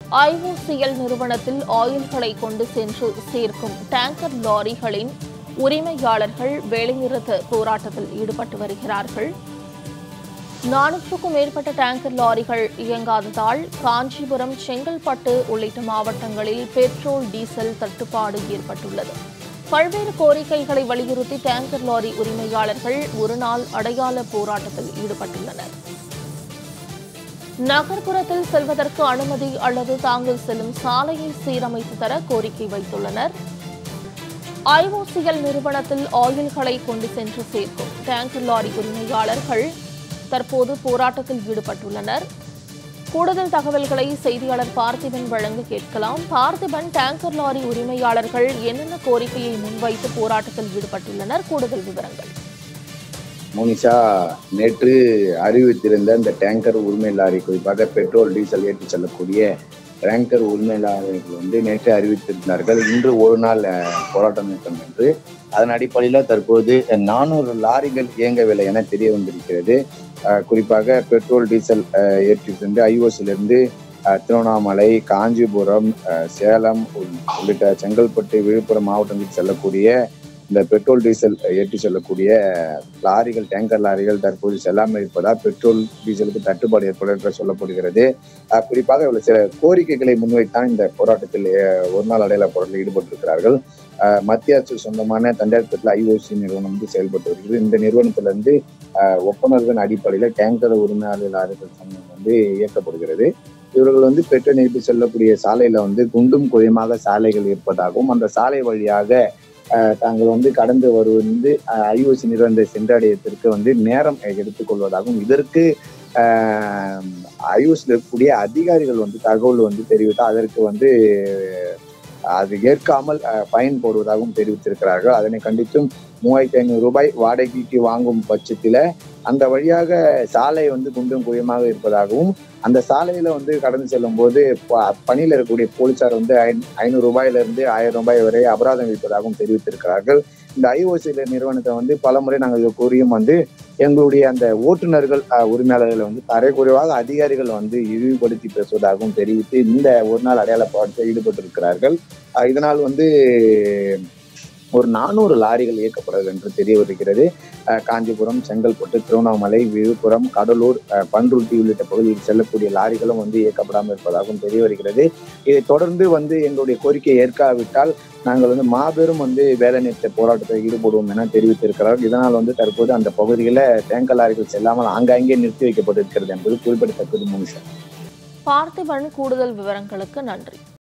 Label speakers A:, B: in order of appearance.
A: IOCL நிறுவனத்தில் ஆயில்களை கொண்டு சென்று சேர்க்கும் டேங்கர் லாரிகளின் உரிமையாளர்கள் வேலைநிறுத்த போராட்டத்தில் ஈடுபட்டு வருகிறார்கள் நானூற்றுக்கும் மேற்பட்ட டேங்கர் லாரிகள் இயங்காததால் காஞ்சிபுரம் செங்கல்பட்டு உள்ளிட்ட மாவட்டங்களில் பெட்ரோல் டீசல் தட்டுப்பாடு ஏற்பட்டுள்ளது பல்வேறு கோரிக்கைகளை வலியுறுத்தி டேங்கர் லாரி உரிமையாளர்கள் ஒருநாள் அடையாள போராட்டத்தில் ஈடுபட்டுள்ளனர் நகர்ப்புறத்தில் செல்வதற்கு அனுமதி அல்லது தாங்கள் செல்லும் சாலையை சீரமைத்து தர கோரிக்கை வைத்துள்ளனர் ஐஓசிஎல் நிறுவனத்தில் ஆயில்களை கொண்டு சென்று சேர்க்கும் டேங்கர் லாரி உரிமையாளர்கள் தற்போது போராட்டத்தில் ஈடுபட்டுள்ளனர் கூடுதல் தகவல்களை செய்தியாளர் பார்த்திபன் வழங்க கேட்கலாம் பார்த்திபன் டேங்கர் லாரி உரிமையாளர்கள் என்னென்ன கோரிக்கையை முன்வைத்து போராட்டத்தில் ஈடுபட்டுள்ளனர் கூடுதல் விவரங்கள்
B: மோனிஷா நேற்று அறிவித்திருந்த இந்த டேங்கர் உரிமை லாரி குறிப்பாக பெட்ரோல் டீசல் ஏற்றி செல்லக்கூடிய டேங்கர் உரிமையாளர்கள் வந்து நேற்று அறிவித்திருந்தார்கள் இன்று ஒரு நாள் அஹ், போராட்டம் நிறுத்தம் என்று அதன் அடிப்படையில் தற்போது நானூறு லாரிகள் இயங்கவில்லை என தெரிய வந்திருக்கிறது அஹ், குறிப்பாக பெட்ரோல் டீசல் அஹ், ஏற்றி சென்று ஐஓசிலிருந்து திருவண்ணாமலை காஞ்சிபுரம் அஹ், சேலம் உள்- உள்ளிட்ட செங்கல்பட்டு விழுப்புரம் மாவட்டங்களுக்கு செல்லக்கூடிய இந்த பெட்ரோல் டீசல் ஏற்றி செல்லக்கூடிய லாரிகள் டேங்கர் லாரிகள் தற்போது செல்லாமல் இருப்பதால் பெட்ரோல் டீசலுக்கு தட்டுப்பாடு ஏற்படும் என்று சொல்லப்படுகிறது அஹ் குறிப்பாக இவ்வளவு சில கோரிக்கைகளை முன்வைத்தான் இந்த போராட்டத்தில் அஹ், ஒரு நாள் அடையாள போராட்டத்தில் ஈடுபட்டிருக்கிறார்கள் அஹ், மத்திய அரசு சொந்தமான தண்டாயிரத்தில் ஐஓசி நிறுவனம் வந்து செயல்பட்டு வருகிறது இந்த நிறுவனத்திலிருந்து அஹ், ஒப்பந்தத்தின் அடிப்படையில் டேங்கர் உரிமையாளர் லாரிகள் சங்கம் வந்து இயக்கப்படுகிறது இவர்கள் வந்து பெட்ரோல் நிரப்பி செல்லக்கூடிய சாலையில வந்து குண்டும் குழியுமாக சாலைகள் இருப்பதாகவும் அந்த சாலை வழியாக அஹ், தாங்கள் வந்து கடந்து வருவது வந்து ஐஓசி நிறுவனத்தை சென்றடையத்திற்கு வந்து நேரம் எடுத்துக்கொள்வதாகவும் இதற்கு ஐஓசியில் இருக்கக்கூடிய அதிகாரிகள் வந்து தகவல் வந்து தெரிவித்தால் அதற்கு வந்து அது ஏற்காமல் அஹ், ஃபைன் போடுவதாகவும் தெரிவித்திருக்கிறார்கள் அதனை கண்டித்தும் மூவாயிரத்தி ஐநூறு ரூபாய் வாடகைக்கு வாங்கும் பட்சத்தில் அந்த வழியாக சாலை வந்து குண்டும் குழியமாக இருப்பதாகவும் அந்த சாலையில வந்து கடந்து செல்லும் போது ப- பணியில் இருக்கக்கூடிய போலீசார் வந்து ஐநூ- ஐநூறு ரூபாயில இருந்து ஆயிரம் ரூபாய் வரை அபராதம் விதிப்பதாகவும் தெரிவித்திருக்கிறார்கள் இந்த ஐஓசி நிறுவனத்தை வந்து பலமுறை நாங்கள் இதை கூறியும் வந்து எங்களுடைய அந்த ஓட்டுநர்கள் அஹ், உரிமையாளர்களை வந்து தரைக்குறைவாக அதிகாரிகள் வந்து இழிவுபடுத்தி பேசுவதாகவும் தெரிவித்து இந்த ஒரு நாள் அடையாள போராட்டத்தில் ஈடுபட்டிருக்கிறார்கள் அஹ், இதனால் வந்து ஒரு நானூறு லாரிகள் இயக்கப்படுது என்று தெரிய வருகிறது அஹ், காஞ்சிபுரம் செங்கல்பட்டு திருவண்ணாமலை விழுப்புரம் கடலூர் அஹ், பண்ருட்டி உள்ளிட்ட பகுதியில் செல்லக்கூடிய லாரிகளும் வந்து இயக்கப்படாமல் இருப்பதாகவும் தெரிய வருகிறது இதை தொடர்ந்து வந்து எங்களுடைய கோரிக்கையை ஏற்காவிட்டால் நாங்கள் வந்து மாபெரும் வந்து வேலைநிறுத்த போராட்டத்தில் ஈடுபடுவோம் என தெரிவித்திருக்கிறார் இதனால் வந்து தற்போது அந்த பகுதியில் டேங்கர் லாரிகள் செல்லாமல் ஆங்காங்கே நிறுத்தி வைக்கப்பட்டிருக்கிறது என்பது குறிப்பிடத்தக்கது முனிஷன்
A: பார்த்திபன் கூடுதல் விவரங்களுக்கு நன்றி